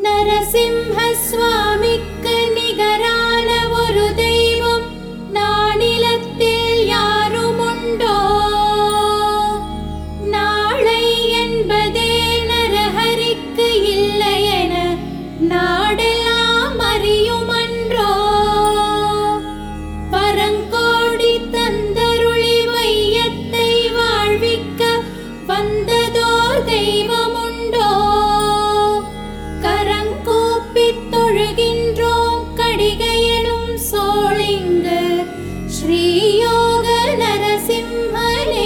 நரசிம்ம சுவாமிக்கு நிகரான ஒரு தெய்வம் நானிலத்தில் யாரும் உண்டோ நாளை என்பதே நரஹரிக்கு இல்லை என நாடெல்லாம் அறியுமன்றோ பரங்கோடி தந்தருளி வையத்தை வாழ்விக்க வந்ததோர் தெய்வமுண்டோ கரங்கூப்பித் தொழுகின்றோம் கடிகையனும் சோழிங்க ஸ்ரீயோக நரசிம்மனே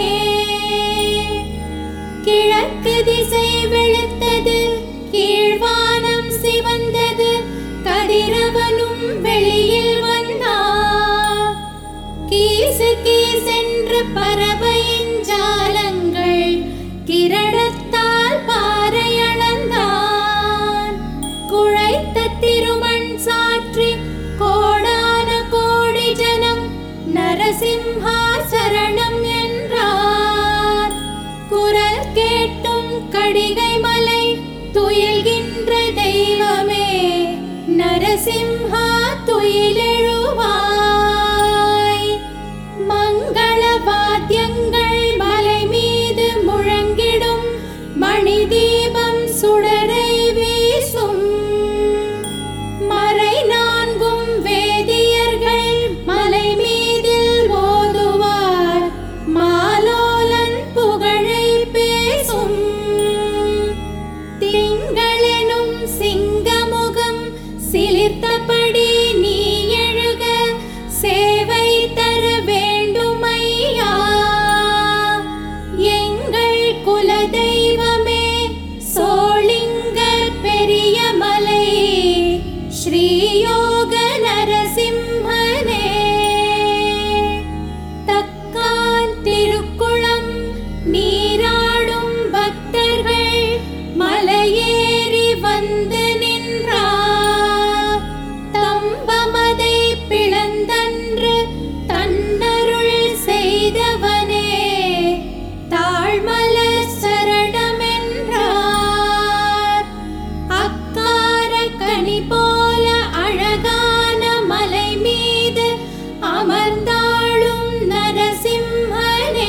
கிழக்கு திசை வெளுத்தது கீழ்வானம் சிவந்தது கதிரவனும் வெளியில் வந்தான் கீசு கீசென்று பறவையின் ஜாலங்கள் கிரணத்தால் பாறை அளந்தான் குழைத்த திருமண் சாற்றி கோடான கோடி ஜனம் நரசிம்ஹா சரணம் என்றார் குரல் கேட்டும் கடிகை மலை துயில்கின்ற தெய்வமே நரசிம்ஹா துயிலெழுவாய் மங்கள வாத்தியங்கள் மலை மீது முழங்கிடும் மணி தீபம் சுடரை வீசும் மறை நான்கும் வேதியர்கள் மலை மீதில் ஓதுவார் மாலோலன் புகழை பேசும் திங்களெனும் சிங்கமுகம் சிலிர்த்தபடி நீ எழுக சேவை தர வேண்டுமையா எங்கள் குலதெய்வமே சோளிங்கர் பெரிய மலை ஸ்ரீயோக நரசிம்மனே தக்கான் திருக்குளம் நீராடும் பக்தர்கள் மலையேறி வந்து நின்றார் தம்பமதை பிளந்தன்று தன்னருள் செய்தவனே தாழ்மல சரணமென்றார் அக்கார கனி போல அழகான மலை மீது அமர்ந்தாளும் நரசிம்மனே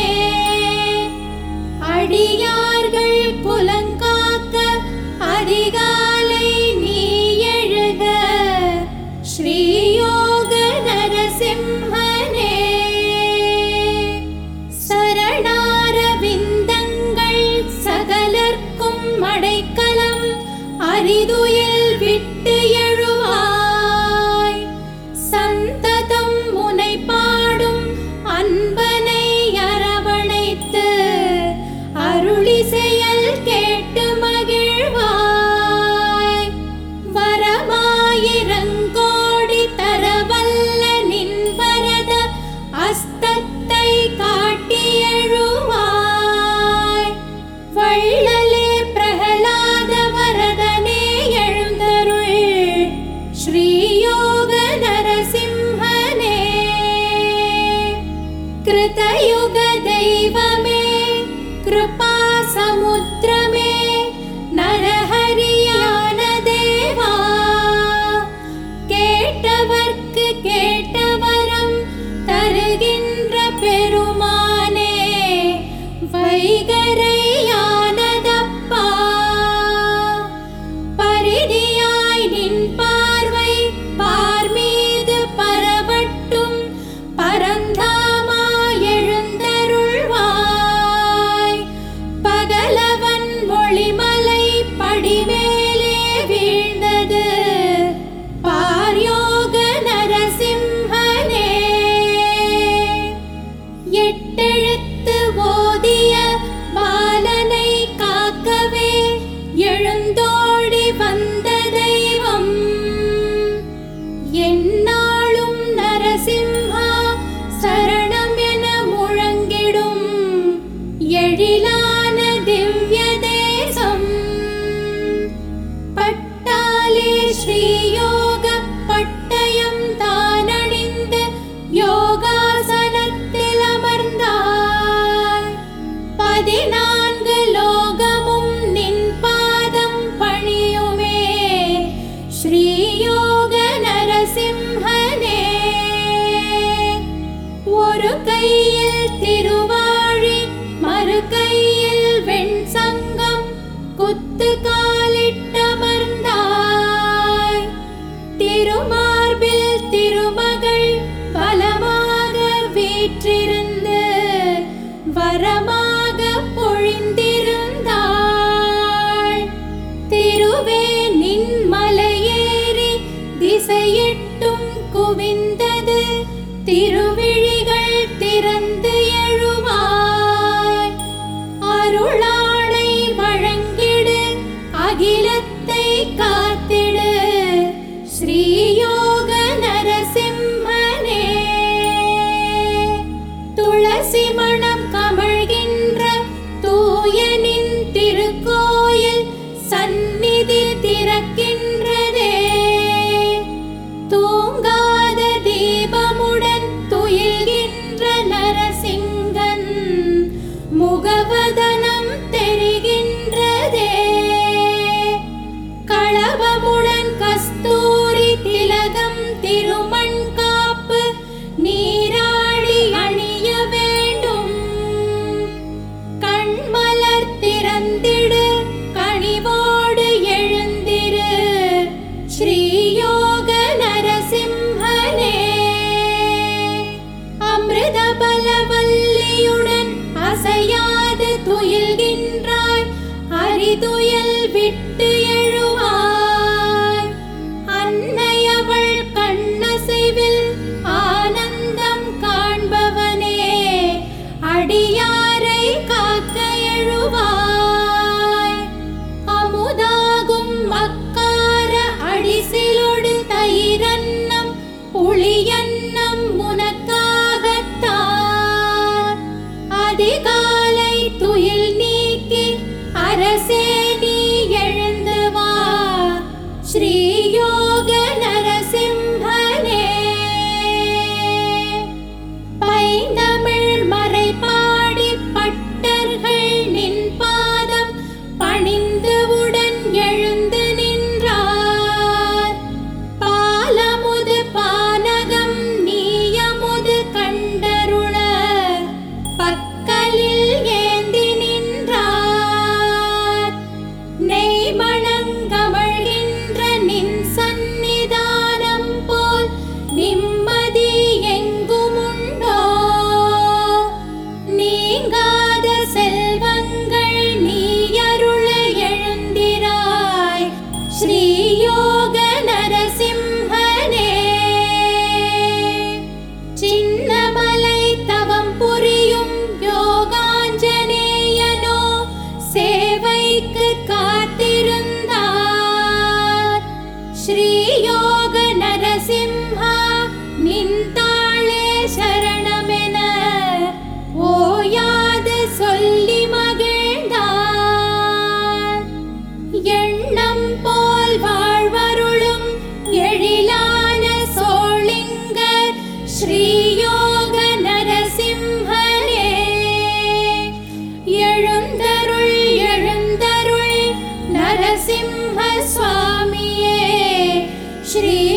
அடியார்கள் புலங்காக்க அதிகாலை நீ எழுக ஸ்ரீயோக நரசிம்மனே சரணாரவிந்தங்கள் சகலர்க்கும் அடைக்கலம் அரிதுயில் விட்டு எழுவாய் சந்ததம் முனை பாடும் அன்பனை அரவணைத்து அருளி செயல் கேட்டு மகிழ்வாய் வரமாயிரங்கோடி தரவல்ல நின் வரத அஸ்தத்தை காட்டி எழுவாய் வள்ளலே பிரகலாத வரதனே எழுந்தருள் குத்து காலிட்டமர்ந்தாய் திருமார்பில் திருமகள் பலமாக வீற்றிருந்து வரமாக பொழிந்திருந்தாள் திருவே நின் மலையேறி திசையெட்டும் குவிந்தது திருவிழிகள் திறந்து எழுவாய் அருளாணை வழங்கிடு அகிலத்தை காத்திடு ஸ்ரீயோக நரசிம்மனே துளசி மணம் கமழ்கின்ற தூயனின் திருக்கோயில் சந்நிதி திறக்கின்றதே தூங்காத தீபமுடன் துயில்கின்ற நரசிங்கன் முகவதனம் தெரிகின்றதே களவமுடன் கஸ்தூரி திலகம் திருமண் காப்பு நீராடி அணிய வேண்டும் கண்மலர் திறந்திடு கனிவோடு எழுந்திரு ஸ்ரீயோக நரசிம்மனே அமிர்த பலவல்லியுடன் அசையாது துயில்கின்றாய் அரிதுயல் விட்டு எழுவாய் அன்னையவள் கண்ணசைவில் ஆனந்தம் காண்பவனே அடியாரை காக்க எழுவாய் அமுதாகும் அக்கார அடிசிலொடு தயிரன்னம் புளியன்னம் உனக்காகத்தான் அதிகாலை துயில் நீக்கி அரசே நீ எழுந்து வா ஸ்ரீயோக நரசிம்மனே பைந்தமிழ் மறை பாடி பட்டர்கள் நின் பாதம் பணிந்துவுடன் எழுந்து நின்றார் பாலமுது பானகம் நீயமுது கண்டருள பக்கலில் ஏந்தி நின்றார் நெய் மணங்கமழ்கின்ற நின் சந்நிதானம் போல் நிம்மதி எங்குமுண்டோ நீங்காத செல்வங்கள் நீ அருள எழுந்திராய் ஸ்ரீயோக நரசிம்மனே சின்னமலை தவம் புரியும் யோகாஞ்சனேயனோ சேவைக்கு காத்திருந்தார் ஸ்ரீயோக நரசிம்ஹா நின் தாளே சரணமென ஓயாது சொல்லி மகிழ்ந்தார் எண்ணம் போல் வாழ்வருளும் எழிலான சோளிங்கர் ஸ்ரீயோக நரசிம்மனே எழுந்தருள் எழுந்தருள் நரசிம்ம சுவாமியே ஸ்ரீ